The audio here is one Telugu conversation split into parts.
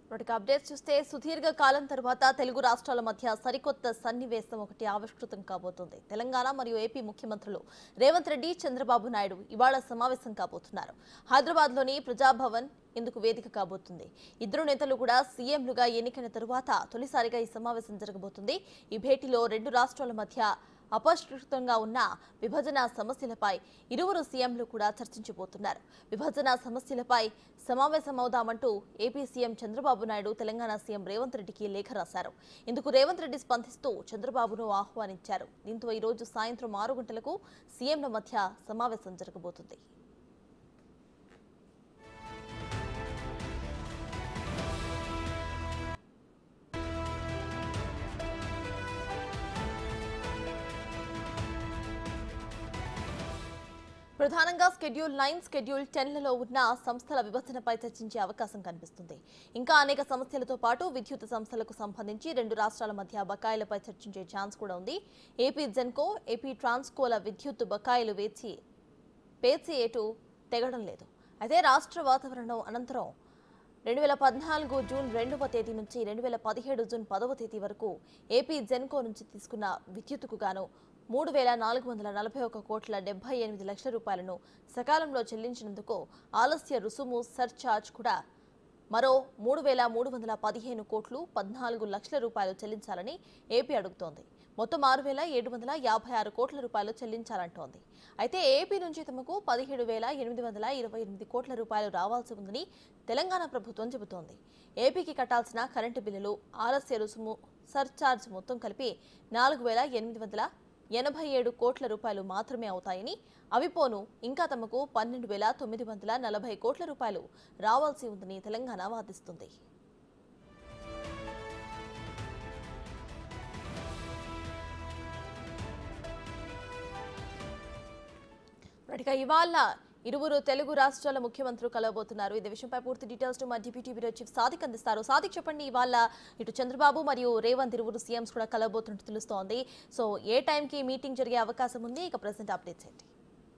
వాటికి అప్డేట్స్ చూస్తే సుదీర్ఘ కాలం తర్వాత తెలుగు రాష్ట్రాల మధ్య సరికొత్త సన్నివేశం ఒకటి ఆవిష్కృతం కాబోతుంది తెలంగాణ మరియు ఏపీ ముఖ్యమంత్రులు రేవంత్ రెడ్డి చంద్రబాబు నాయుడు ఇవాళ సమావేశం కాబోతున్నారు హైదరాబాద్లోని ప్రజాభవన్ ఇందుకు వేదిక కాబోతుంది ఇద్దరు నేతలు కూడా సీఎంలుగా ఎన్నికైన తరువాత తొలిసారిగా ఈ సమావేశం జరగబోతుంది ఈ భేటీలో రెండు రాష్ట్రాల మధ్య అపరిష్కృతంగా ఉన్న విభజన సమస్యలపై ఇరువురు సీఎంలు కూడా చర్చించబోతున్నారు విభజన సమస్యలపై సమావేశమవుదామంటూ AP CM Chandrababu Naidu Telangana CM Revanth రెడ్డికి లేఖ రాశారు ఇందుకు రేవంత్ రెడ్డి స్పందిస్తూ చంద్రబాబును ఆహ్వానించారు దీంతో ఈ రోజు సాయంత్రం ఆరు గంటలకు సీఎంల మధ్య సమావేశం జరగబోతుంది ప్రధానంగా స్కెడ్యూల్ నైన్ స్కెడ్యూల్ టెన్లలో ఉన్న సంస్థల విభజనపై చర్చించే అవకాశం కనిపిస్తుంది ఇంకా అనేక సమస్యలతో పాటు విద్యుత్ సంస్థలకు సంబంధించి రెండు రాష్ట్రాల మధ్య బకాయిలపై చర్చించే ఛాన్స్ కూడా ఉంది ఏపీ జెన్కో ఏపీ ట్రాన్స్కోల విద్యుత్ బకాయిలు వేచి పేచి ఏటు తెగడం లేదు అయితే రాష్ట్ర వాతావరణం అనంతరం రెండు వేల పద్నాలుగు జూన్ రెండవ తేదీ నుంచి రెండు వేల పదిహేడు జూన్ పదవ తేదీ వరకు ఏపీ జెన్కో నుంచి తీసుకున్న విద్యుత్తుకు గాను మూడు వేల నాలుగు వందల నలభై ఒక కోట్ల డెబ్బై ఎనిమిది లక్షల రూపాయలను సకాలంలో చెల్లించినందుకు ఆలస్య రుసుము సర్ఛార్జ్ కూడా మరో మూడు వేల మూడు వందల పదిహేను కోట్లు పద్నాలుగు లక్షల రూపాయలు చెల్లించాలని ఏపీ అడుగుతోంది మొత్తం ఆరు వేల ఏడు వందల యాభై ఆరు కోట్ల రూపాయలు చెల్లించాలంటోంది అయితే ఏపీ నుంచి తమకు పదిహేడు వేల ఎనిమిది వందల ఇరవై ఎనిమిది కోట్ల రూపాయలు రావాల్సి ఉందని తెలంగాణ ప్రభుత్వం చెబుతోంది ఏపీకి కట్టాల్సిన కరెంటు బిల్లులు ఆలస్య రుసుము సర్ఛార్జ్ మొత్తం కలిపి నాలుగు వేల ఎనిమిది వందల ఎనభై ఏడు కోట్ల రూపాయలు మాత్రమే అవుతాయని అవి పోను ఇంకా తమకు పన్నెండు వేల తొమ్మిది వందల నలభై కోట్ల రూపాయలు రావాల్సి ఉందని తెలంగాణ వాదిస్తుంది రైట్గా ఇవాళ ఇరువురు తెలుగు రాష్ట్రాల ముఖ్యమంత్రులు కలవబోతున్నారు ఇదే విషయంపై పూర్తి డీటెయిల్స్ మా డిప్యూటీ బ్యూరో చీఫ్ సాదిక్ అందిస్తారు సాదిక్ చెప్పండి ఇవాళ ఇటు చంద్రబాబు మరియు రేవంత్ ఇరువురు సీఎంస్ కూడా కలవబోతున్నట్టు తెలుస్తోంది సో ఏ టైంకి మీటింగ్ జరిగే అవకాశం ఉంది ఇక ప్రెసెంట్ అప్డేట్స్ ఏంటి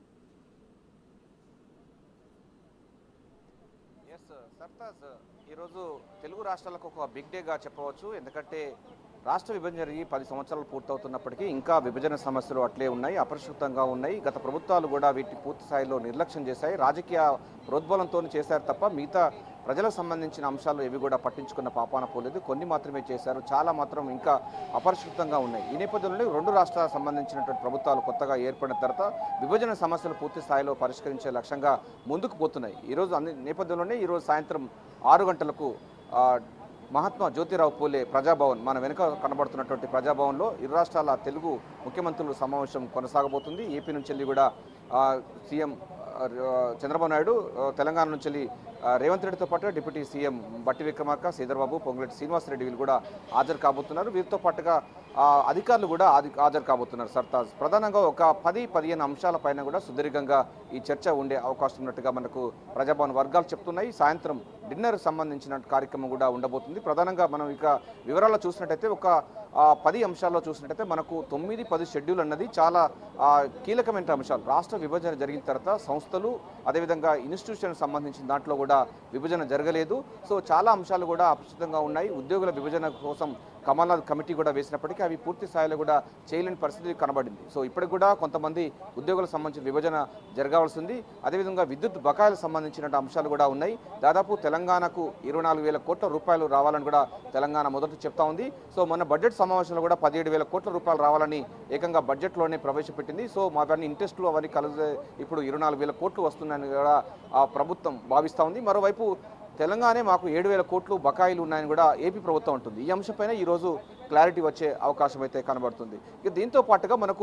ఎస్ సర్తాజ్ ఈరోజు తెలుగు రాష్ట్రాలకు ఒక బిగ్ డేగా చెప్పవచ్చు ఎందుకంటే రాష్ట్ర విభజన జరిగి పది సంవత్సరాలు పూర్తవుతున్నప్పటికీ ఇంకా విభజన సమస్యలు అట్లే ఉన్నాయి అపరిష్కృతంగా ఉన్నాయి గత ప్రభుత్వాలు కూడా వీటిని పూర్తి స్థాయిలో నిర్లక్ష్యం చేశాయి రాజకీయ ప్రోద్బలంతో చేశారు తప్ప మిగతా ప్రజలకు సంబంధించిన అంశాలు ఏవి కూడా పట్టించుకున్న పాపాన పోలేదు కొన్ని మాత్రమే చేశారు చాలా మాత్రం ఇంకా అపరిష్కృతంగా ఉన్నాయి ఈ నేపథ్యంలో రెండు రాష్ట్రాలకు సంబంధించినటువంటి ప్రభుత్వాలు కొత్తగా ఏర్పడిన తర్వాత విభజన సమస్యలు పూర్తి స్థాయిలో పరిష్కరించే లక్ష్యంగా ముందుకు పోతున్నాయి ఈరోజు అన్ని నేపథ్యంలోనే ఈరోజు సాయంత్రం ఆరు గంటలకు ఆ, మహాత్మా జ్యోతిరావు పూలే ప్రజాభవన్ మన వెనుక కనబడుతున్నటువంటి ప్రజాభవన్లో ఇరు రాష్ట్రాల తెలుగు ముఖ్యమంత్రుల సమావేశం కొనసాగబోతుంది ఏపీ నుంచి వెళ్ళి కూడా ఆ, సీఎం ఆ, చంద్రబాబు నాయుడు ఆ, తెలంగాణ నుంచి వెళ్ళి ఆ, రేవంత్ రెడ్డితో పాటు డిప్యూటీ సీఎం బట్టి విక్రమార్క శ్రీధర్బాబు పొంగులేటి శ్రీనివాసరెడ్డి వీళ్ళు కూడా హాజరు కాబోతున్నారు వీరితో పాటుగా ఆ, అధికారులు కూడా ఆది- హాజరు కాబోతున్నారు సర్తాజ్ ప్రధానంగా ఒక పది పదిహేను అంశాలపైన కూడా సుదీర్ఘంగా ఈ చర్చ ఉండే అవకాశం ఉన్నట్టుగా మనకు ప్రజాభవన్ వర్గాలు చెప్తున్నాయి సాయంత్రం డిన్నర్ సంబంధించిన కార్యక్రమం కూడా ఉండబోతుంది ప్రధానంగా మనం ఇక వివరాల్లో చూసినట్టయితే ఒక ఆ, పది అంశాల్లో చూసినట్టయితే మనకు తొమ్మిది పది షెడ్యూల్ అన్నది చాలా ఆ, కీలకమైన అంశాలు రాష్ట్ర విభజన జరిగిన తర్వాత సంస్థలు అదేవిధంగా ఇన్స్టిట్యూషన్ సంబంధించిన దాంట్లో కూడా విభజన జరగలేదు సో చాలా అంశాలు కూడా అప్రస్తుతంగా ఉన్నాయి ఉద్యోగుల విభజన కోసం కమల్నాథ్ కమిటీ కూడా వేసినప్పటికీ అవి పూర్తి స్థాయిలో కూడా చేయలేని పరిస్థితి కనబడింది సో ఇప్పటికి కూడా కొంతమంది ఉద్యోగులకు సంబంధించిన విభజన జరగాల్సింది అదేవిధంగా విద్యుత్ బకాయిలకు సంబంధించిన అంశాలు కూడా ఉన్నాయి దాదాపు తెలంగాణకు ఇరవై నాలుగు వేల కోట్ల రూపాయలు రావాలని కూడా తెలంగాణ మొదట చెప్తా ఉంది సో మన బడ్జెట్ సమావేశంలో కూడా పదిహేడు వేల కోట్ల రూపాయలు రావాలని ఏకంగా బడ్జెట్లోనే ప్రవేశపెట్టింది సో మా అవన్నీ ఇంట్రెస్ట్లు అవన్నీ కలిసి ఇప్పుడు ఇరవై నాలుగు వేల కోట్లు వస్తున్నాయని కూడా ఆ ప్రభుత్వం భావిస్తూ ఉంది మరోవైపు తెలంగాణ మాకు ఏడు వేల కోట్లు బకాయిలు ఉన్నాయని కూడా ఏపీ ప్రభుత్వం ఉంటుంది ఈ అంశంపైన ఈరోజు క్లారిటీ వచ్చే అవకాశం అయితే కనబడుతుంది ఇక దీంతో పాటుగా మనకు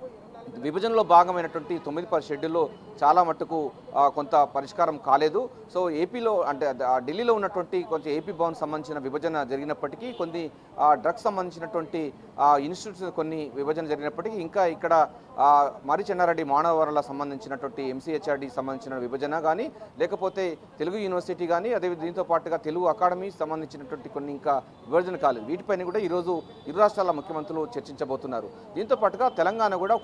విభజనలో భాగమైనటువంటి తొమ్మిది పది షెడ్యూల్లో చాలా మట్టుకు ఆ, కొంత పరిష్కారం కాలేదు సో ఏపీలో అంటే ఆ ఢిల్లీలో ఉన్నటువంటి కొంచెం ఏపీ భవన్ సంబంధించిన విభజన జరిగినప్పటికీ కొన్ని డ్రగ్స్ సంబంధించినటువంటి ఇన్స్టిట్యూట్స్ కొన్ని విభజన జరిగినప్పటికీ ఇంకా ఇక్కడ ఆ, మరి చెన్నారెడ్డి మానవ వనరుల సంబంధించినటువంటి ఎంసీహెచ్ఆర్డి సంబంధించిన విభజన కానీ లేకపోతే తెలుగు యూనివర్సిటీ కానీ అదే దీంతో పాటుగా తెలుగు అకాడమీ సంబంధించినటువంటి కొన్ని ఇంకా విభజన కాలేదు వీటిపైన కూడా ఈరోజు ఇరు రాష్ట్రాల ముఖ్యమంత్రులు చర్చించబోతున్నారు దీంతో పాటుగా తెలంగాణ కూడా ఒక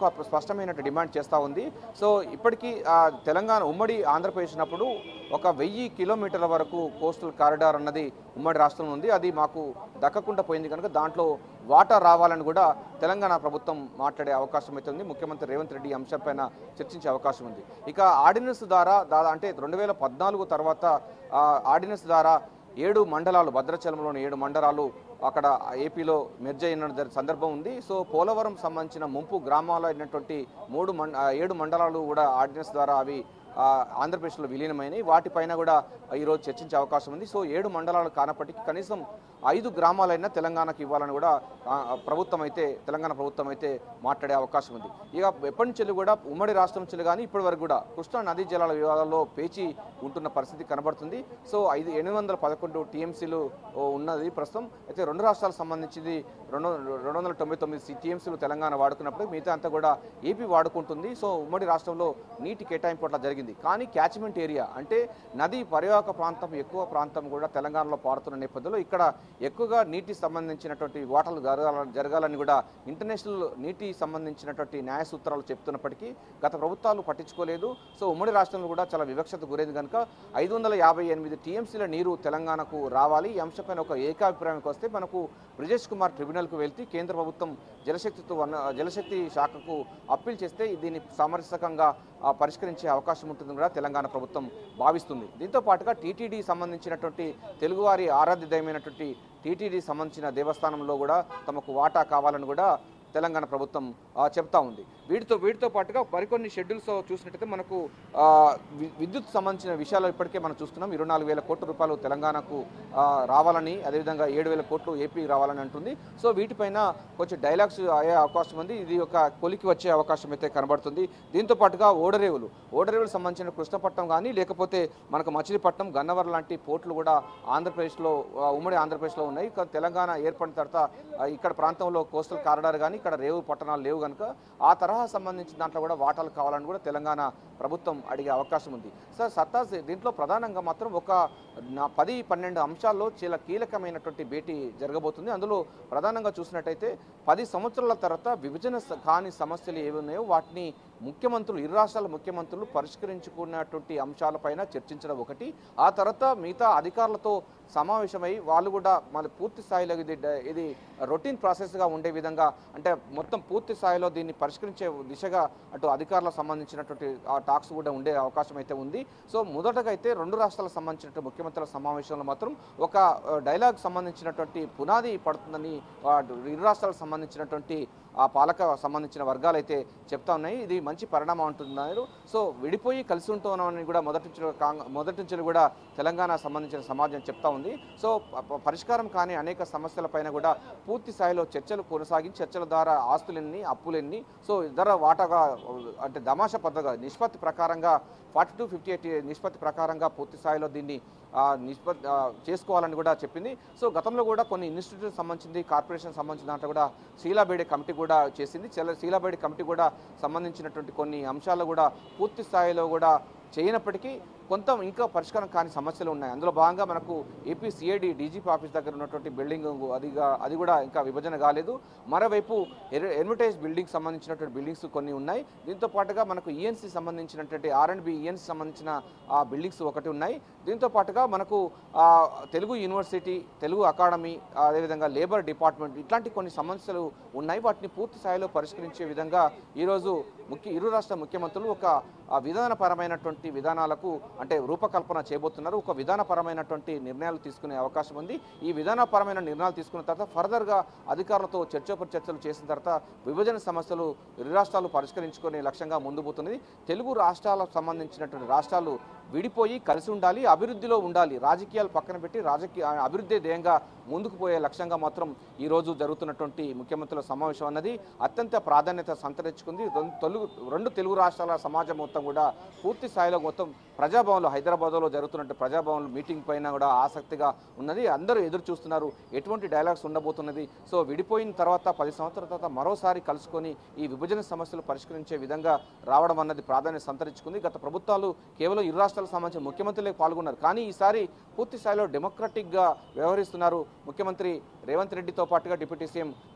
స్పష్టమైన డిమాండ్ చేస్తూ ఉంది సో ఇప్పటికీ ఆ, తెలంగాణ ఉమ్మడి ఆంధ్రప్రదేశ్ ఉన్నప్పుడు ఒక వెయ్యి కిలోమీటర్ల వరకు కోస్టల్ కారిడార్ అన్నది ఉమ్మడి రాష్ట్రంలో ఉంది అది మాకు దక్కకుండా పోయింది కనుక దాంట్లో వాటా రావాలని కూడా తెలంగాణ ప్రభుత్వం మాట్లాడే అవకాశం అయితే ఉంది ముఖ్యమంత్రి రేవంత్ రెడ్డి ఈ అంశంపైన చర్చించే అవకాశం ఉంది ఇక ఆర్డినెన్స్ ద్వారా దాదా అంటే రెండు వేల పద్నాలుగు తర్వాత ఆ, ఆర్డినెన్స్ ద్వారా ఏడు మండలాలు భద్రాచలంలోని ఏడు మండలాలు అక్కడ ఏపీలో మెర్జ్ అయిన జరి- సందర్భం ఉంది సో పోలవరం సంబంధించిన ముంపు గ్రామాలు అయినటువంటి మూడు మం ఆ, ఏడు మండలాలు కూడా ఆర్డినెన్స్ ద్వారా అవి ఆ, ఆంధ్రప్రదేశ్లో విలీనమైనవి వాటిపైన కూడా ఈరోజు చర్చించే అవకాశం ఉంది సో ఏడు మండలాలు కానప్పటికీ కనీసం ఐదు గ్రామాలైనా తెలంగాణకు ఇవ్వాలని కూడా ఆ, ప్రభుత్వం అయితే తెలంగాణ ప్రభుత్వం అయితే మాట్లాడే అవకాశం ఉంది ఇక ఎప్పటి నుంచి కూడా ఉమ్మడి రాష్ట్రం నుంచి కానీ ఇప్పటి వరకు కూడా కృష్ణా నదీ జలాల వివాదాల్లో పేచి ఉంటున్న పరిస్థితి కనబడుతుంది సో ఐదు ఎనిమిది వందల పదకొండు టీఎంసీలు ఉన్నది ప్రస్తుతం అయితే రెండు రాష్ట్రాలకు సంబంధించింది రెండు రెండు వందల తొంభై తొమ్మిది టీఎంసీలు తెలంగాణ వాడుకున్నప్పుడు మిగతా అంతా కూడా ఏపీ వాడుకుంటుంది సో ఉమ్మడి రాష్ట్రంలో నీటి కేటాయింపు అట్లా జరిగింది కానీ క్యాచ్మెంట్ ఏరియా అంటే నది పరివాహక ప్రాంతం ఎక్కువ ప్రాంతం కూడా తెలంగాణలో పారుతున్న నేపథ్యంలో ఇక్కడ ఎక్కువగా నీటి సంబంధించినటువంటి వాటలు జరగాల జరగాలని కూడా ఇంటర్నేషనల్ నీటి సంబంధించినటువంటి న్యాయ సూత్రాలు చెప్తున్నప్పటికీ గత ప్రభుత్వాలు పట్టించుకోలేదు సో ఉమ్మడి రాష్ట్రంలో కూడా చాలా వివక్షత గురైంది కనుక ఐదు వందల యాభై ఎనిమిది టీఎంసీల నీరు తెలంగాణకు రావాలి ఈ అంశంపైన ఒక ఏకాభిప్రాయానికి వస్తే మనకు బ్రిజేష్ కుమార్ ట్రిబ్యునల్కు వెళ్తే కేంద్ర ప్రభుత్వం జలశక్తితో వన జలశక్తి శాఖకు అప్పీల్ చేస్తే దీన్ని సామరస్యకంగా ఆ, పరిష్కరించే అవకాశం ఉంటుందని కూడా తెలంగాణ ప్రభుత్వం భావిస్తుంది దీంతో పాటుగా టీటీడీ సంబంధించినటువంటి తెలుగువారి ఆరాధ్య దైవమైనటువంటి టీటీడీ సంబంధించిన దేవస్థానంలో కూడా తమకు వాటా కావాలని కూడా తెలంగాణ ప్రభుత్వం ఆ, చెప్తా ఉంది వీటితో వీటితో పాటుగా మరికొన్ని షెడ్యూల్స్ చూసినట్టయితే మనకు ఆ, వి- విద్యుత్ సంబంధించిన విషయాలు ఇప్పటికే మనం చూస్తున్నాం ఇరవై నాలుగు వేల కోట్ల రూపాయలు తెలంగాణకు ఆ, రావాలని అదేవిధంగా ఏడు వేల కోట్లు ఏపీ రావాలని అంటుంది సో వీటిపైన కొంచెం డైలాగ్స్ అయ్యే అవకాశం ఉంది ఇది ఒక కొలికి వచ్చే అవకాశం అయితే కనబడుతుంది దీంతో పాటుగా ఓడరేవులు ఓడరేవులు సంబంధించిన కృష్ణపట్నం కానీ లేకపోతే మనకు మచిలీపట్నం గన్నవరం లాంటి పోర్టులు కూడా ఆంధ్రప్రదేశ్లో ఆ, ఉమ్మడి ఆంధ్రప్రదేశ్లో ఉన్నాయి ఇక తెలంగాణ ఏర్పడిన తర్వాత ఆ, ఇక్కడ ప్రాంతంలో కోస్టల్ కారిడార్ కానీ ఇక్కడ రేవు పట్టణాలు లేవు కనుక ఆ తరహా సంబంధించిన దాంట్లో కూడా వాటాలు కావాలని కూడా తెలంగాణ ప్రభుత్వం అడిగే అవకాశం ఉంది సార్ సత్తాస్ దీంట్లో ప్రధానంగా మాత్రం ఒక నా పది పన్నెండు అంశాల్లో చాలా కీలకమైనటువంటి భేటీ జరగబోతుంది అందులో ప్రధానంగా చూసినట్టయితే పది సంవత్సరాల తర్వాత విభజన స- కాని సమస్యలు ఏవి ఉన్నాయో వాటిని ముఖ్యమంత్రులు ఇరు రాష్ట్రాల ముఖ్యమంత్రులు పరిష్కరించుకున్నటువంటి అంశాలపైన చర్చించడం ఒకటి ఆ తర్వాత మిగతా అధికారులతో సమావేశమై వాళ్ళు కూడా మన పూర్తి స్థాయిలో ఇది డ- ఇది రొటీన్ ప్రాసెస్గా ఉండే విధంగా అంటే మొత్తం పూర్తి స్థాయిలో దీన్ని పరిష్కరించే దిశగా అటు అధికారులకు సంబంధించినటువంటి ఆ టాక్స్ కూడా ఉండే అవకాశం అయితే ఉంది సో మొదటగా అయితే రెండు రాష్ట్రాలకు సంబంధించినటువంటి ముఖ్యమంత్రుల సమావేశంలో మాత్రం ఒక ఆ, డైలాగ్ సంబంధించినటువంటి పునాది పడుతుందని ఆ, ఇరు రాష్ట్రాలకు సంబంధించినటువంటి ఆ పాలక సంబంధించిన వర్గాలు అయితే చెప్తా ఉన్నాయి ఇది మంచి పరిణామం అంటున్నారు సో విడిపోయి కలిసి ఉంటున్నామని కూడా మొదటి నుంచి కాంగ్- మొదటి నుంచి కూడా తెలంగాణ సంబంధించిన సమాజం చెప్తా ఉంది సో ప- ప- పరిష్కారం కాని అనేక సమస్యలపైన కూడా పూర్తి స్థాయిలో చర్చలు కొనసాగించి చర్చల ద్వారా ఆస్తులెన్ని అప్పులెన్ని సో ఇతర వాటాగా అంటే దమాష పద్ధతిగా నిష్పత్తి ప్రకారంగా ఫార్టీ టు ఫిఫ్టీ ఎయిట్ నిష్పత్తి ప్రకారంగా పూర్తి స్థాయిలో దీన్ని ఆ, నిష్పత్తి ఆ, చేసుకోవాలని కూడా చెప్పింది సో గతంలో కూడా కొన్ని ఇన్స్టిట్యూట్ సంబంధించింది కార్పొరేషన్ సంబంధించిన దాంట్లో కూడా శీలాబేడి కమిటీ కూడా చేసింది చెల- శీలాబేడి కమిటీ కూడా సంబంధించినటువంటి కొన్ని అంశాలు కూడా పూర్తి స్థాయిలో కూడా చేయనప్పటికీ కొంత ఇంకా పరిష్కారం కాని సమస్యలు ఉన్నాయి అందులో భాగంగా మనకు ఏపీ సిఐడి డీజీపీ ఆఫీస్ దగ్గర ఉన్నటువంటి బిల్డింగ్ అదిగా అది కూడా ఇంకా విభజన కాలేదు మరోవైపు ఎర్- ఎర్మిటేజ్ బిల్డింగ్ సంబంధించినటువంటి బిల్డింగ్స్ కొన్ని ఉన్నాయి దీంతో పాటుగా మనకు ఈఎన్సీ సంబంధించినటువంటి ఆర్ అండ్ బి ఈఎన్సీ సంబంధించిన ఆ బిల్డింగ్స్ ఒకటి ఉన్నాయి దీంతో పాటుగా మనకు ఆ, తెలుగు యూనివర్సిటీ తెలుగు అకాడమీ అదేవిధంగా లేబర్ డిపార్ట్మెంట్ ఇట్లాంటి కొన్ని సమస్యలు ఉన్నాయి వాటిని పూర్తి స్థాయిలో పరిష్కరించే విధంగా ఈరోజు ముఖ్య ఇరు రాష్ట్ర ముఖ్యమంత్రులు ఒక ఆ, విధానపరమైనటువంటి విధానాలకు అంటే రూపకల్పన చేయబోతున్నారు ఒక విధానపరమైనటువంటి నిర్ణయాలు తీసుకునే అవకాశం ఉంది ఈ విధానపరమైన నిర్ణయాలు తీసుకున్న తర్వాత ఫర్దర్గా అధికారులతో చర్చోపరి చర్చలు చేసిన తర్వాత విభజన సమస్యలు ఇరు రాష్ట్రాలు పరిష్కరించుకునే లక్ష్యంగా ముందు పోతున్నది తెలుగు రాష్ట్రాలకు సంబంధించినటువంటి రాష్ట్రాలు విడిపోయి కలిసి ఉండాలి అభివృద్ధిలో ఉండాలి రాజకీయాలు పక్కన పెట్టి రాజకీయ అభివృద్ధి ధ్యేయంగా ముందుకు పోయే లక్ష్యంగా మాత్రం ఈ రోజు జరుగుతున్నటువంటి ముఖ్యమంత్రుల సమావేశం అన్నది అత్యంత ప్రాధాన్యత సంతరించుకుంది రెండు తెలుగు రెండు తెలుగు రాష్ట్రాల సమాజం మొత్తం కూడా పూర్తి స్థాయిలో మొత్తం ప్రజాభవన్లో హైదరాబాద్లో జరుగుతున్నట్టు ప్రజాభవన్ మీటింగ్ పైన కూడా ఆసక్తిగా ఉన్నది అందరూ ఎదురు చూస్తున్నారు ఎటువంటి డైలాగ్స్ ఉండబోతున్నది సో విడిపోయిన తర్వాత పది సంవత్సరాల తర్వాత మరోసారి కలుసుకొని ఈ విభజన సమస్యలు పరిష్కరించే విధంగా రావడం అన్నది ప్రాధాన్యత సంతరించుకుంది గత ప్రభుత్వాలు కేవలం ఇరు రాష్ట్రాలకు సంబంధించిన ముఖ్యమంత్రులే పాల్గొన్నారు కానీ ఈసారి పూర్తి స్థాయిలో డెమోక్రటిక్గా వ్యవహరిస్తున్నారు ముఖ్యమంత్రి రేవంత్ రెడ్డితో పాటుగా డిప్యూటీ సీఎం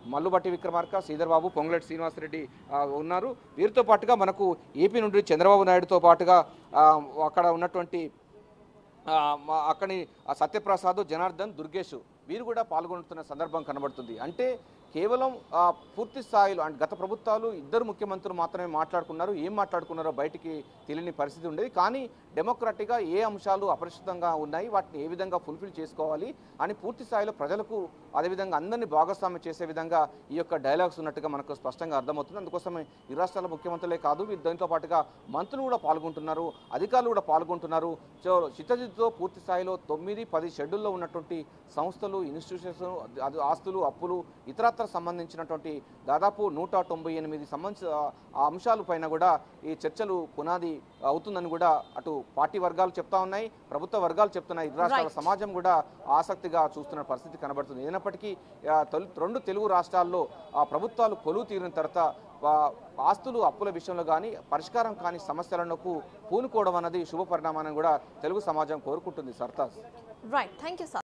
మల్లుబట్టి విక్రమార్క శ్రీధర్ బాబు పొంగులేటి శ్రీనివాసరెడ్డి ఆ, ఉన్నారు వీరితో పాటుగా మనకు ఏపీ నుండి చంద్రబాబు నాయుడుతో పాటుగా ఆ, అక్కడ ఉన్నటువంటి ఆ, మా- అక్కడి ఆ సత్యప్రసాద్ జనార్దన్ దుర్గేష్ వీరు కూడా పాల్గొంటున్న సందర్భం కనబడుతుంది అంటే కేవలం ఆ, పూర్తి స్థాయిలో అంటే గత ప్రభుత్వాలు ఇద్దరు ముఖ్యమంత్రులు మాత్రమే మాట్లాడుకున్నారు ఏం మాట్లాడుకున్నారో బయటికి తెలియని పరిస్థితి ఉండేది కానీ డెమోక్రటిక్గా ఏ అంశాలు అపరిశుద్ధంగా ఉన్నాయి వాటిని ఏ విధంగా ఫుల్ఫిల్ చేసుకోవాలి అని పూర్తి స్థాయిలో ప్రజలకు అదేవిధంగా అందరినీ భాగస్వామ్యం చేసే విధంగా ఈ యొక్క డైలాగ్స్ ఉన్నట్టుగా మనకు స్పష్టంగా అర్థమవుతుంది అందుకోసమే ఈ రాష్ట్రాల ముఖ్యమంత్రులే కాదు వీరు దాంతో పాటుగా మంత్రులు కూడా పాల్గొంటున్నారు అధికారులు కూడా పాల్గొంటున్నారు సో చిత్తజిత్తుతో పూర్తి స్థాయిలో తొమ్మిది పది షెడ్యూల్లో ఉన్నటువంటి సంస్థలు ఇన్స్టిట్యూషన్స్ అది ఆస్తులు అప్పులు ఇతరత్ర సంబంధించినటువంటి దాదాపు నూట తొంభై ఎనిమిది సంబంధించిన ఆ అంశాల పైన కూడా ఈ చర్చలు పునాది అవుతుందని కూడా అటు పార్టీ వర్గాలు చెప్తా ఉన్నాయి ప్రభుత్వ వర్గాలు చెప్తున్నాయి ఇరు రాష్ట్రాల Right. సమాజం కూడా ఆసక్తిగా చూస్తున్న పరిస్థితి కనబడుతుంది అయినప్పటికీ ఆ, తొలి- రెండు తెలుగు రాష్ట్రాల్లో ఆ ప్రభుత్వాలు కొలువు తీరిన తర్వాత ఆ, ఆస్తులు అప్పుల విషయంలో కానీ పరిష్కారం కాని సమస్యలకు పూనుకోవడం అన్నది శుభ పరిణామాన్ని కూడా తెలుగు సమాజం కోరుకుంటుంది సర్తాజ్ రైట్ థ్యాంక్ యూ